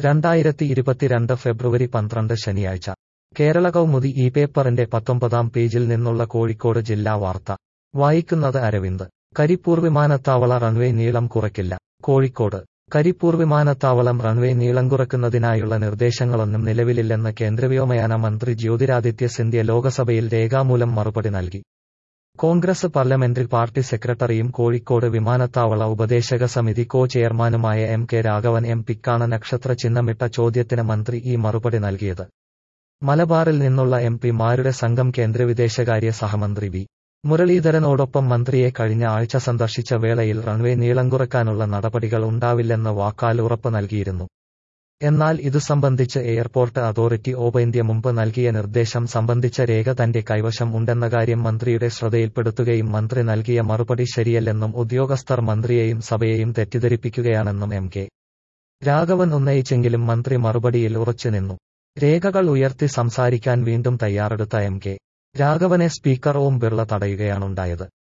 രണ്ടായിരത്തി ഇരുപത്തിരണ്ട് ഫെബ്രുവരി പന്ത്രണ്ട് ശനിയാഴ്ച കേരള കൗമുദി ഈ പേപ്പറിന്റെ പത്തൊമ്പതാം പേജിൽ നിന്നുള്ള കോഴിക്കോട് ജില്ലാ വാർത്ത വായിക്കുന്നത് അരവിന്ദ് കരിപ്പൂർ വിമാനത്താവള റൺവേ നീളം കുറയ്ക്കില്ല കോഴിക്കോട് കരിപ്പൂർ വിമാനത്താവളം റൺവേ നീളം കുറയ്ക്കുന്നതിനായുള്ള നിർദ്ദേശങ്ങളൊന്നും നിലവിലില്ലെന്ന് കേന്ദ്രവ്യോമയാന മന്ത്രി ജ്യോതിരാദിത്യ സിന്ധ്യ ലോകസഭയിൽ രേഖാമൂലം മറുപടി നൽകി കോൺഗ്രസ് പാർലമെന്ററി പാർട്ടി സെക്രട്ടറിയും കോഴിക്കോട് വിമാനത്താവള ഉപദേശക സമിതി കോ ചെയർമാനുമായ എം കെ രാഘവൻ എം പിക്കാണ് നക്ഷത്ര ചിഹ്നമിട്ട ചോദ്യത്തിന് മന്ത്രി ഈ മറുപടി നൽകിയത് മലബാറിൽ നിന്നുള്ള എം പിമാരുടെ സംഘം കേന്ദ്ര വിദേശകാര്യ സഹമന്ത്രി വി മുരളീധരനോടൊപ്പം മന്ത്രിയെ കഴിഞ്ഞ ആഴ്ച സന്ദർശിച്ച വേളയിൽ റൺവേ നീളം കുറയ്ക്കാനുള്ള നടപടികൾ ഉണ്ടാവില്ലെന്ന് വാക്കാൽ ഉറപ്പ് നൽകിയിരുന്നു എന്നാൽ ഇതു സംബന്ധിച്ച് എയർപോർട്ട് അതോറിറ്റി ഓഫ് ഇന്ത്യ മുമ്പ് നൽകിയ നിർദ്ദേശം സംബന്ധിച്ച രേഖ തന്റെ കൈവശം ഉണ്ടെന്ന കാര്യം മന്ത്രിയുടെ ശ്രദ്ധയിൽപ്പെടുത്തുകയും മന്ത്രി നൽകിയ മറുപടി ശരിയല്ലെന്നും ഉദ്യോഗസ്ഥർ മന്ത്രിയെയും സഭയെയും തെറ്റിദ്ധരിപ്പിക്കുകയാണെന്നും എം കെ രാഘവൻ ഉന്നയിച്ചെങ്കിലും മന്ത്രി മറുപടിയിൽ ഉറച്ചുനിന്നു രേഖകൾ ഉയർത്തി സംസാരിക്കാൻ വീണ്ടും തയ്യാറെടുത്ത എം കെ രാഘവനെ സ്പീക്കർ ഓം ബിർള തടയുകയാണുണ്ടായത്